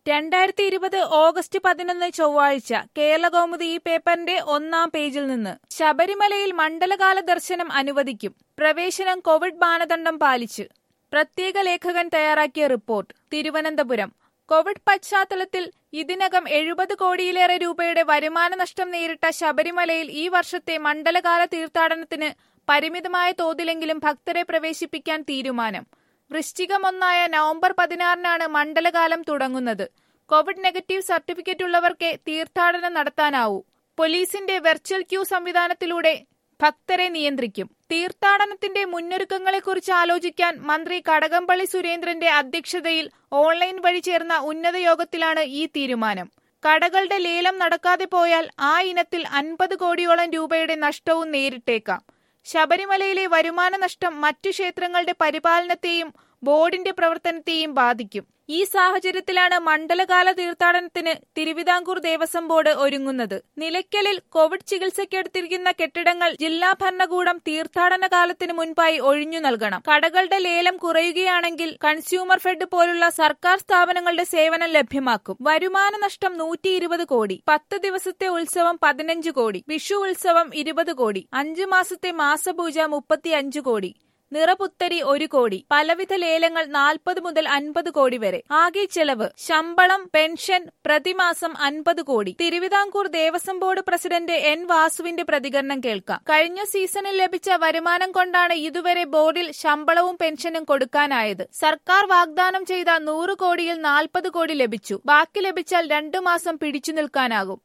രണ്ടായിരത്തി ഇരുപത് ഓഗസ്റ്റ് പതിനൊന്ന് ചൊവ്വാഴ്ച കേരളകൗമുദി ഈ പേപ്പറിന്റെ ഒന്നാം പേജിൽ നിന്ന് ശബരിമലയിൽ മണ്ഡലകാല ദർശനം അനുവദിക്കും പ്രവേശനം കോവിഡ് മാനദണ്ഡം പാലിച്ച് പ്രത്യേക ലേഖകൻ തയ്യാറാക്കിയ റിപ്പോർട്ട് തിരുവനന്തപുരം കോവിഡ് പശ്ചാത്തലത്തിൽ ഇതിനകം എഴുപത് കോടിയിലേറെ രൂപയുടെ വരുമാന നഷ്ടം നേരിട്ട ശബരിമലയിൽ ഈ വർഷത്തെ മണ്ഡലകാല തീർത്ഥാടനത്തിന് പരിമിതമായ തോതിലെങ്കിലും ഭക്തരെ പ്രവേശിപ്പിക്കാൻ തീരുമാനം വൃശ്ചികം ഒന്നായ നവംബർ പതിനാറിനാണ് മണ്ഡലകാലം തുടങ്ങുന്നത് കോവിഡ് നെഗറ്റീവ് സർട്ടിഫിക്കറ്റ് ഉള്ളവർക്കേ തീർത്ഥാടനം നടത്താനാവൂ പോലീസിന്റെ വെർച്വൽ ക്യൂ സംവിധാനത്തിലൂടെ ഭക്തരെ നിയന്ത്രിക്കും തീർത്ഥാടനത്തിന്റെ മുന്നൊരുക്കങ്ങളെക്കുറിച്ച് ആലോചിക്കാൻ മന്ത്രി കടകംപള്ളി സുരേന്ദ്രന്റെ അധ്യക്ഷതയിൽ ഓൺലൈൻ വഴി ചേർന്ന ഉന്നത യോഗത്തിലാണ് ഈ തീരുമാനം കടകളുടെ ലേലം നടക്കാതെ പോയാൽ ആ ഇനത്തിൽ അൻപത് കോടിയോളം രൂപയുടെ നഷ്ടവും നേരിട്ടേക്കാം ശബരിമലയിലെ വരുമാന നഷ്ടം മറ്റു ക്ഷേത്രങ്ങളുടെ പരിപാലനത്തെയും ബോർഡിന്റെ പ്രവർത്തനത്തെയും ബാധിക്കും ഈ സാഹചര്യത്തിലാണ് മണ്ഡലകാല തീർത്ഥാടനത്തിന് തിരുവിതാംകൂർ ദേവസ്വം ബോർഡ് ഒരുങ്ങുന്നത് നിലയ്ക്കലിൽ കോവിഡ് ചികിത്സയ്ക്കെടുത്തിരിക്കുന്ന കെട്ടിടങ്ങൾ ജില്ലാ ഭരണകൂടം തീർത്ഥാടന കാലത്തിന് മുൻപായി ഒഴിഞ്ഞു നൽകണം കടകളുടെ ലേലം കുറയുകയാണെങ്കിൽ കൺസ്യൂമർ ഫെഡ് പോലുള്ള സർക്കാർ സ്ഥാപനങ്ങളുടെ സേവനം ലഭ്യമാക്കും വരുമാന നഷ്ടം നൂറ്റി ഇരുപത് കോടി പത്ത് ദിവസത്തെ ഉത്സവം പതിനഞ്ച് കോടി വിഷു ഉത്സവം ഇരുപത് കോടി അഞ്ചു മാസത്തെ മാസപൂജ മുപ്പത്തിയഞ്ച് കോടി നിറപുത്തരി ഒരു കോടി പലവിധ ലേലങ്ങൾ നാൽപ്പത് മുതൽ അൻപത് കോടി വരെ ആകെ ചെലവ് ശമ്പളം പെൻഷൻ പ്രതിമാസം അൻപത് കോടി Thiruvithamkoor Devaswom board president N വാസുവിന്റെ പ്രതികരണം കേൾക്കാം കഴിഞ്ഞ സീസണിൽ ലഭിച്ച വരുമാനം കൊണ്ടാണ് ഇതുവരെ ബോർഡിൽ ശമ്പളവും പെൻഷനും കൊടുക്കാനായത് സർക്കാർ വാഗ്ദാനം ചെയ്ത നൂറ് കോടിയിൽ നാൽപ്പത് കോടി ലഭിച്ചു ബാക്കി ലഭിച്ചാൽ രണ്ടു മാസം പിടിച്ചു നിൽക്കാനാകും